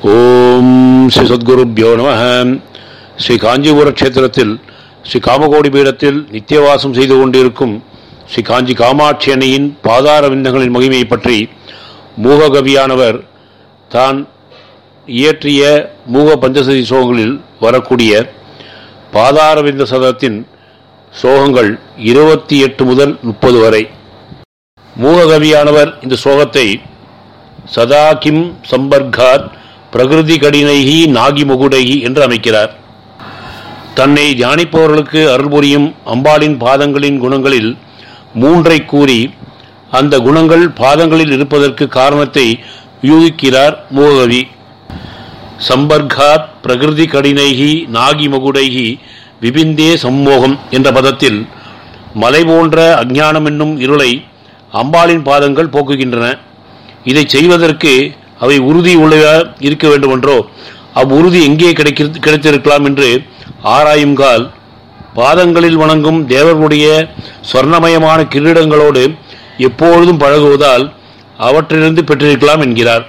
ஓம் ஸ்ரீ சத்குருப்யோ நம ஸ்ரீ காஞ்சிபுர க்ஷேத்திரத்தில் ஸ்ரீ காமகோடி பீடத்தில் நித்தியவாசம் செய்து கொண்டிருக்கும் ஸ்ரீ காஞ்சி காமாட்சி அன்னையின் பாதார விந்தங்களின் மகிமையை பற்றி மூககவியானவர் தான் இயற்றிய மூக பஞ்சசதி சோகங்களில் வரக்கூடிய பாதாரவிந்த சதத்தின் சோகங்கள் இருபத்தி எட்டு முதல் முப்பது வரை மூககவியானவர் இந்த சோகத்தை சதா கிம் சம்பர்காத் பிரகிருதி கடினைகி நாகி முகுடைகி என்று அமைக்கிறார் தன்னை தியானிப்பவர்களுக்கு அருள் புரியும் அம்பாளின் பாதங்களின் குணங்களில் மூன்றை கூறி அந்த குணங்கள் பாதங்களில் இருப்பதற்கு காரணத்தை யூகிக்கிறார் மூககவி சம்பர்காத் பிரகிருதி கடினைகி நாகி மகுடைகி விபிந்தே சம்மோகம் என்ற பதத்தில் மலை போன்ற அஞ்ஞானம் என்னும் இருளை அம்பாளின் பாதங்கள் போக்குகின்றன இதை செய்வதற்கு அவை உறுதி உள்ள இருக்க வேண்டுமென்றோ அவ்வுறுதி எங்கே கிடைக்க கிடைத்திருக்கலாம் என்று ஆராயுங்கால் பாதங்களில் வணங்கும் தேவர்களுடைய சொர்ணமயமான கிரீடங்களோடு எப்பொழுதும் பழகுவதால் அவற்றிலிருந்து பெற்றிருக்கலாம் என்கிறார்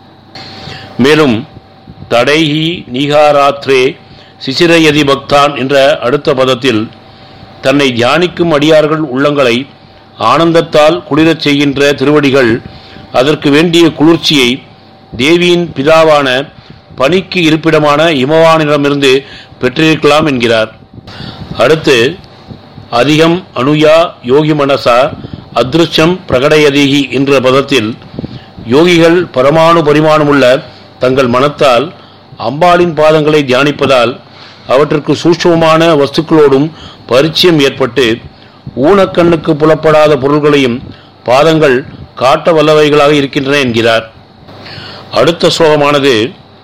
மேலும் தடைஹி நீகாராத்ரே சிசிரயதி பக்தான் என்ற அடுத்த பதத்தில் தன்னை தியானிக்கும் அடியார்கள் உள்ளங்களை ஆனந்தத்தால் குளிரச் செய்கின்ற திருவடிகள் அதற்கு வேண்டிய குளிர்ச்சியை தேவியின் பிதாவான பனிக்கு இருப்பிடமான இமவானிடமிருந்து பெற்றிருக்கலாம் என்கிறார் அடுத்து அதிகம் அனுயா யோகி மனசா அதிருஷ்யம் பிரகடயதிகி என்ற பதத்தில் யோகிகள் பரமாணு பரிமாணமுள்ள தங்கள் மனத்தால் அம்பாளின் பாதங்களை தியானிப்பதால் அவற்றிற்கு சூட்சமான வஸ்துக்களோடும் பரிச்சயம் ஏற்பட்டு ஊனக்கண்ணுக்கு புலப்படாத பொருள்களையும் பாதங்கள் காட்ட வல்லவைகளாக இருக்கின்றன என்கிறார் அடுத்த ஸ்லோகமானது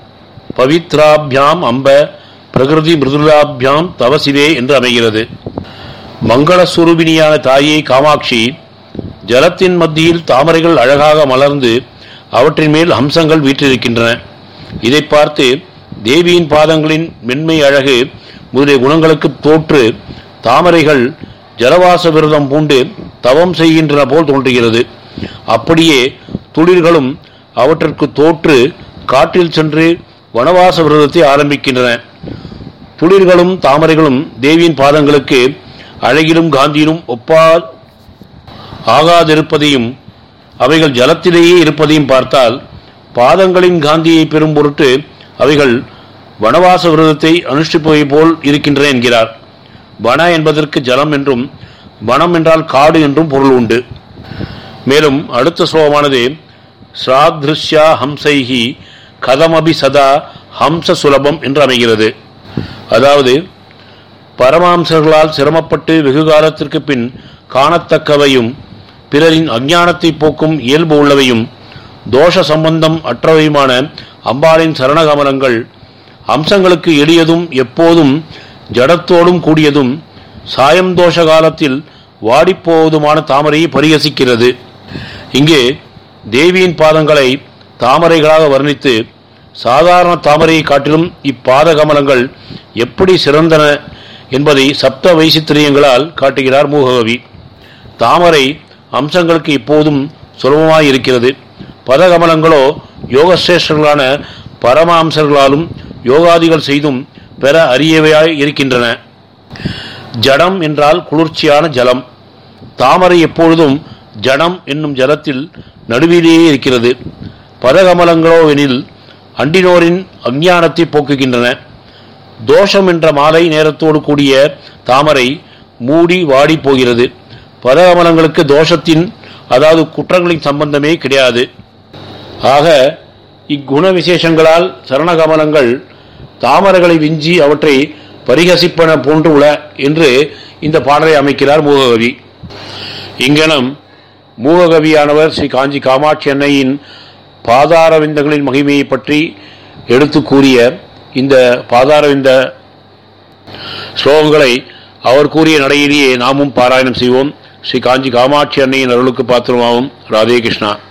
பவித்ராபியாம் அம்ப பிரகிருதி மிருதுலாபியாம் தவசிவே என்று அமைகிறது மங்களஸ்வரூபிணியான தாயை காமாட்சி ஜலத்தின் மத்தியில் தாமரைகள் அழகாக மலர்ந்து அவற்றின் மேல் ஹம்சங்கள் வீற்றிருக்கின்றன இதை பார்த்து தேவியின் பாதங்களின் மென்மை அழகு முதலிய குணங்களுக்கு தோற்று தாமரைகள் ஜலவாச விரதம் பூண்டு தவம் செய்கின்றன போல் தோன்றுகிறது அப்படியே துளிர்களும் அவற்றிற்கு தோற்று காட்டில் சென்று வனவாச விரதத்தை ஆரம்பிக்கின்றன துளிர்களும் தாமரைகளும் தேவியின் பாதங்களுக்கு அழகிலும் காந்தியிலும் ஒப்பா ஆகாதிருப்பதையும் அவைகள் ஜலத்திலேயே இருப்பதையும் பார்த்தால் பாதங்களின் காந்தியை பெறும் பொருட்டு அவைகள் வனவாச விரதத்தை அனுஷ்டிப்பவை போல் இருக்கின்றன என்கிறார் வன என்பதற்கு ஜலம் என்றும் வனம் என்றால் காடு என்றும் பொருள் உண்டு மேலும் அடுத்த ஸ்லோகமானது ஸ்ராத்ருஷ்யா ஹம்சைஹி கதமபி சதா ஹம்ச சுலபம் என்று அமைகிறது அதாவது பரமாம்சர்களால் சிரமப்பட்டு வெகு காலத்திற்கு பின் காணத்தக்கவையும் பிறரின் அஞ்ஞானத்தை போக்கும் இயல்பு உள்ளவையும் தோஷ சம்பந்தம் அற்றவையுமான அம்பாளின் சரணகமலங்கள் அம்சங்களுக்கு எளியதும் எப்போதும் ஜடத்தோடும் கூடியதும் சாயம் தோஷ காலத்தில் வாடிப்போவதுமான தாமரையை பரிகசிக்கிறது இங்கே தேவியின் பாதங்களை தாமரைகளாக வர்ணித்து சாதாரண தாமரையை காட்டிலும் இப்பாத கமலங்கள் எப்படி சிறந்தன என்பதை சப்த வைசித்திரியங்களால் காட்டுகிறார் மூககவி தாமரை அம்சங்களுக்கு இப்போதும் சுலபமாய் இருக்கிறது பதகமலங்களோ யோகசிரேஷ்டர்களான பரம அம்சர்களாலும் யோகாதிகள் செய்தும் பெற அரியவையாய் இருக்கின்றன ஜடம் என்றால் குளிர்ச்சியான ஜலம் தாமரை எப்பொழுதும் ஜடம் என்னும் ஜலத்தில் நடுவிலேயே இருக்கிறது பதகமலங்களோ எனில் அண்டினோரின் அஞ்ஞானத்தை போக்குகின்றன தோஷம் என்ற மாலை நேரத்தோடு கூடிய தாமரை மூடி வாடி போகிறது பதகமலங்களுக்கு தோஷத்தின் அதாவது குற்றங்களின் சம்பந்தமே கிடையாது ஆக இக்குண விசேஷங்களால் சரணகமலங்கள் தாமரைகளை விஞ்சி அவற்றை பரிகசிப்பன போன்று உள என்று இந்த பாடலை அமைக்கிறார் மூககவி இங்கனம் மூககவியானவர் ஸ்ரீ காஞ்சி காமாட்சி அன்னையின் பாதாரவிந்தங்களின் மகிமையை பற்றி எடுத்து கூறிய இந்த பாதாரவிந்த ஸ்லோகங்களை அவர் கூறிய நடையிலேயே நாமும் பாராயணம் செய்வோம் ஸ்ரீ காஞ்சி காமாட்சி அன்னையின் அருளுக்கு பாத்திரமாவும் ராதே கிருஷ்ணா